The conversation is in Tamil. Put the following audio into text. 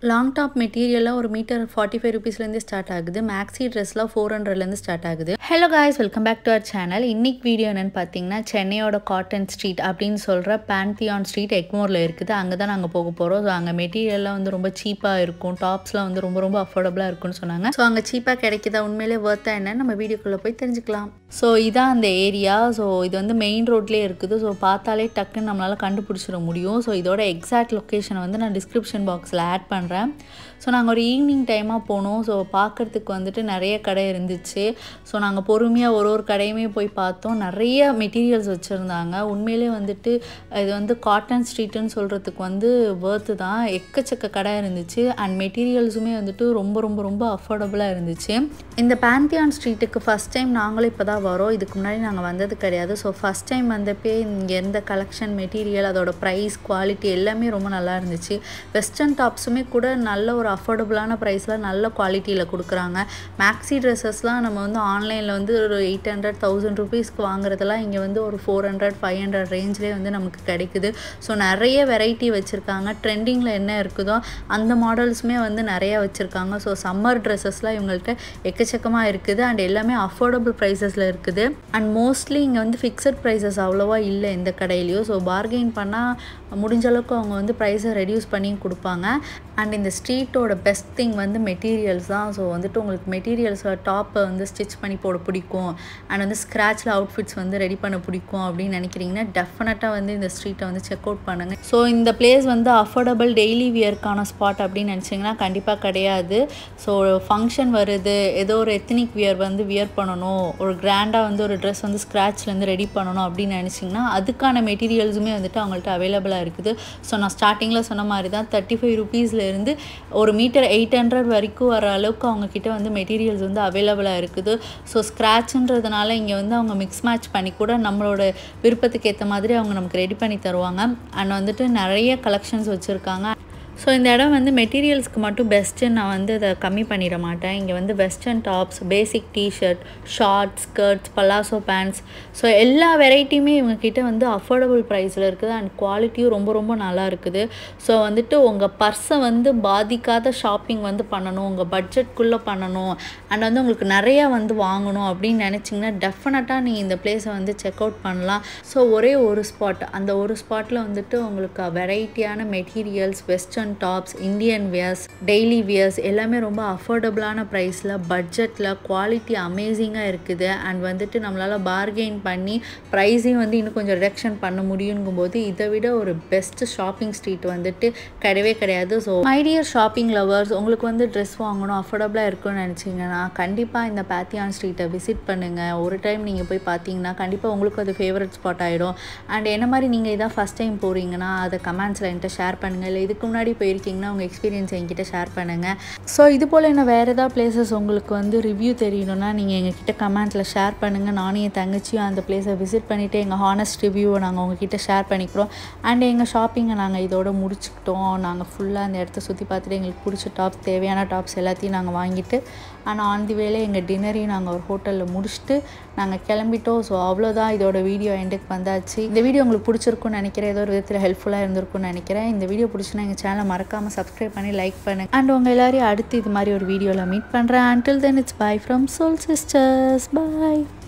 லாங் டாப் மெட்டீரியலாக ஒரு மீட்டர் ஃபார்ட்டி ஃபைவ் ருபீஸ்லேருந்து ஸ்டார்ட் ஆகுது மேக்ஸி ட்ரெஸ்லாம் ஃபோர் ஹண்ட்ரட்லேருந்து ஸ்டார்ட் ஆகுது hello guys welcome back to our channel இன்னைக்கு வீடியோ என்னென்னு பார்த்தீங்கன்னா சென்னையோட காட்டன் ஸ்ட்ரீட் அப்படின்னு சொல்கிற பேன்தியான் ஸ்ட்ரீட் எக்மோரில் இருக்குது அங்கே தான் நாங்கள் போக போகிறோம் ஸோ அங்கே மெட்டீரியல்லாம் வந்து ரொம்ப சீப்பாக இருக்கும் டாப்ஸ்லாம் வந்து ரொம்ப ரொம்ப அஃபோர்டபுளாக இருக்கும்னு சொன்னாங்க ஸோ அங்கே சீப்பாக கிடைக்குதா உண்மையிலே ஒர்த்தா என்னன்னு நம்ம வீடியோக்குள்ளே போய் தெரிஞ்சுக்கலாம் ஸோ இதான் அந்த ஏரியா ஸோ இது வந்து மெயின் ரோட்லேயே இருக்குது ஸோ பார்த்தாலே டக்குன்னு நம்மளால் கண்டுபிடிச்சிட முடியும் ஸோ இதோட எக்ஸாக்ட் லொக்கேஷனை வந்து நான் டிஸ்கிரிப்ஷன் பாக்ஸில் ஆட் பண்ணுறேன் ஸோ நாங்கள் ஒரு ஈவினிங் டைமாக போனோம் ஸோ பார்க்குறதுக்கு வந்துட்டு நிறைய கடை இருந்துச்சு ஸோ நாங்கள் பொறுமையாக ஒரு ஒரு கடையுமே போய் பார்த்தோம் நிறைய மெட்டீரியல்ஸ் வச்சுருந்தாங்க உண்மையிலே வந்துட்டு இது வந்து காட்டன் ஸ்ட்ரீட்டுன்னு சொல்கிறதுக்கு வந்து வேர்த்து தான் எக்கச்சக்க கடை இருந்துச்சு அண்ட் மெட்டீரியல்ஸுமே வந்துட்டு ரொம்ப ரொம்ப ரொம்ப அஃபோர்டபுளாக இருந்துச்சு இந்த பேந்தியான் ஸ்ட்ரீட்டுக்கு ஃபஸ்ட் டைம் நாங்களும் இப்போ தான் வரோம் இதுக்கு முன்னாடி நாங்கள் வந்தது கிடையாது ஸோ ஃபஸ்ட் டைம் வந்தப்பே இங்கே இருந்த கலெக்ஷன் மெட்டீரியல் அதோட ப்ரைஸ் குவாலிட்டி எல்லாமே ரொம்ப நல்லா இருந்துச்சு வெஸ்டர்ன் டாப்ஸுமே கூட நல்ல ஒரு அஃபோர்டபுளான ப்ரைஸில் நல்ல குவாலிட்டியில் கொடுக்குறாங்க மேக்ஸி ட்ரெஸ்ஸஸ்லாம் நம்ம வந்து ஆன்லைனில் வந்து ஒரு எயிட் ஹண்ட்ரட் தௌசண்ட் ருபீஸ்க்கு வாங்குறதெல்லாம் இங்கே வந்து ஒரு ஃபோர் ஹண்ட்ரட் ஃபைவ் ஹண்ட்ரட் ரேஞ்சிலே வந்து நமக்கு கிடைக்குது ஸோ நிறைய வெரைட்டி வச்சுருக்காங்க ட்ரெண்டிங்கில் என்ன இருக்குதோ அந்த மாடல்ஸுமே வந்து நிறையா வச்சுருக்காங்க ஸோ சம்மர் ட்ரெஸ்ஸஸ்லாம் இவங்கள்ட்ட எக்கச்சக்கமாக இருக்குது அண்ட் எல்லாமே அஃபோர்டபுள் ப்ரைஸஸில் இருக்குது அண்ட் மோஸ்ட்லி இங்கே வந்து ஃபிக்ஸட் ப்ரைஸஸ் அவ்வளோவா இல்லை எந்த கடையிலையும் ஸோ பார்கெயின் பண்ணால் முடிஞ்ச அளவுக்கு அவங்க வந்து ப்ரைஸை ரெடியூஸ் பண்ணி கொடுப்பாங்க அண்ட் இந்த ஸ்ட்ரீட்டோட பெஸ்ட் திங் வந்து மெட்டீரியல்ஸ் தான் ஸோ வந்துட்டு உங்களுக்கு மெட்டீரியல்ஸில் டாப்பை வந்து ஸ்டிச் பண்ணி போட பிடிக்கும் அண்ட் வந்து ஸ்க்ராட்சில் அவுட்ஃபிட்ஸ் வந்து ரெடி பண்ண பிடிக்கும் அப்படின்னு நினைக்கிறீங்கன்னா டெஃபினட்டாக வந்து இந்த ஸ்ட்ரீட்டை வந்து செக் அவுட் பண்ணுங்கள் ஸோ இந்த பிளேஸ் வந்து அஃபோர்டபுள் டெய்லி வியர்க்கான ஸ்பாட் அப்படின்னு நினச்சிங்கன்னா கண்டிப்பாக கிடையாது ஸோ ஃபங்க்ஷன் வருது ஏதோ ஒரு எத்தனிக் வியர் வந்து வியர் பண்ணணும் ஒரு கிராண்டாக வந்து ஒரு ட்ரெஸ் வந்து ஸ்க்ராட்ச்லேருந்து ரெடி பண்ணணும் அப்படின்னு நினச்சிங்கன்னா அதுக்கான மெட்டீரியல்ஸுமே வந்துட்டு அவங்கள்ட்ட அவைலபிளாக இருக்குது ஸோ நான் ஸ்டார்டிங்கில் சொன்ன மாதிரி தான் தேர்ட்டி ஃபைவ் ருபீஸ்லேருந்து ஒரு மீட்டர் எயிட் ஹண்ட்ரட் வரைக்கும் வர அளவுக்கு அவங்கக்கிட்ட வந்து மெட்டீரியல்ஸ் வந்து அவைலபிளாக இருக்குது ஸோ ஸ்க்ராட்சுன்றதுனால இங்கே வந்து அவங்க மிக்ஸ் மேட்ச் பண்ணி கூட நம்மளோட விருப்பத்துக்கு ஏற்ற மாதிரி அவங்க நமக்கு ரெடி பண்ணி தருவாங்க அண்ட் வந்துட்டு நிறைய கலெக்ஷன்ஸ் வச்சுருக்காங்க ஸோ இந்த இடம் வந்து மெட்டீரியல்ஸ்க்கு மட்டும் பெஸ்ட்டுன்னு நான் வந்து அதை கம்மி பண்ணிட மாட்டேன் இங்கே வந்து western tops basic T shirt shorts skirts palazzo pants so எல்லா வெரைட்டியுமே இவங்கக்கிட்ட வந்து அஃபோர்டபுள் ப்ரைஸில் இருக்குது அண்ட் குவாலிட்டியும் ரொம்ப ரொம்ப நல்லா இருக்குது ஸோ வந்துட்டு உங்கள் பர்ஸை வந்து பாதிக்காத ஷாப்பிங் வந்து பண்ணணும் உங்கள் பட்ஜெட்குள்ளே பண்ணணும் அண்ட் வந்து உங்களுக்கு நிறையா வந்து வாங்கணும் அப்படின்னு நினச்சிங்கன்னா டெஃபினட்டாக நீங்கள் இந்த பிளேஸை வந்து செக் அவுட் பண்ணலாம் ஸோ ஒரே ஒரு ஸ்பாட் அந்த ஒரு ஸ்பாட்டில் வந்துட்டு உங்களுக்கு வெரைட்டியான materials western tops Indian wears daily wears எல்லாமே ரொம்ப அஃபோர்டபுளான ப்ரைஸில் பட்ஜெட்டில் குவாலிட்டி அமேசிங்காக இருக்குது அண்ட் வந்துட்டு நம்மளால் பார்கெயின் பண்ணி ப்ரைஸையும் வந்து இன்னும் கொஞ்சம் ரிடக்ஷன் பண்ண முடியுங்கும் போது இதை விட ஒரு பெஸ்ட் ஷாப்பிங் ஸ்ட்ரீட் வந்துட்டு கிடையவே கிடையாது ஸோ மைடியர் ஷாப்பிங் லவர்ஸ் உங்களுக்கு வந்து ட்ரெஸ் வாங்கணும் அஃபோர்டபுளாக இருக்கும்னு நினச்சிங்கன்னா கண்டிப்பாக இந்த பேத்தியான் ஸ்ட்ரீட்டை விசிட் பண்ணுங்கள் ஒரு டைம் நீங்கள் போய் பார்த்தீங்கன்னா கண்டிப்பாக உங்களுக்கு அது ஃபேவரட் ஸ்பாட் ஆகிடும் அண்ட் என்ன மாதிரி நீங்கள் இதான் ஃபஸ்ட் டைம் போகிறீங்கன்னா அதை கமெண்ட்ஸில் என்கிட்ட ஷேர் பண்ணுங்கள் இல்லை இதுக்கு முன்னாடி போயிருக்கீங்கன்னா உங்கள் எக்ஸ்பீரியன்ஸ் என்கிட்ட ஷேர் பண்ணுங்கள் ஸோ இது போல் என்ன வேறு ஏதாவது பிளேசஸ் உங்களுக்கு வந்து ரிவ்யூ தெரியணும்னா நீங்கள் எங்ககிட்ட கமெண்ட்டில் ஷேர் பண்ணுங்கள் நானும் என் தங்கச்சியும் அந்த பிளேஸை விசிட் பண்ணிவிட்டு எங்கள் ஹானஸ்ட் ரிவ்யூவை நாங்கள் உங்ககிட்ட ஷேர் பண்ணிக்கிறோம் அண்ட் எங்கள் ஷாப்பிங்கை நாங்கள் இதோட முடிச்சுக்கிட்டோம் நாங்கள் ஃபுல்லாக அந்த இடத்த சுற்றி பார்த்துட்டு எங்களுக்கு பிடிச்ச டாப்ஸ் தேவையான டாப்ஸ் எல்லாத்தையும் நாங்கள் வாங்கிட்டு ஆனால் ஆன் தி வேலை எங்கள் டின்னரையும் நாங்கள் ஒரு ஹோட்டலில் முடிச்சுட்டு நாங்கள் கிளம்பிட்டோம் ஸோ அவ்வளோதான் இதோட வீடியோ எண்டுக்கு வந்தாச்சு இந்த வீடியோ உங்களுக்கு பிடிச்சிருக்குன்னு நினைக்கிறேன் ஏதோ ஒரு விதத்தில் ஹெல்ப்ஃபுல்லாக இருந்திருக்கும்னு நினைக்கிறேன் இந்த வீடியோ பிடிச்சுன்னா எங்கள் சேனலை மறக்காமல் சப்ஸ்கிரைப் பண்ணி லைக் பண்ணுங்கள் அண்ட் உங்கள் எல்லாரையும் அடுத்து இது மாதிரி ஒரு வீடியோவில் மீட் பண்ணுறேன் until then it's bye from soul sisters bye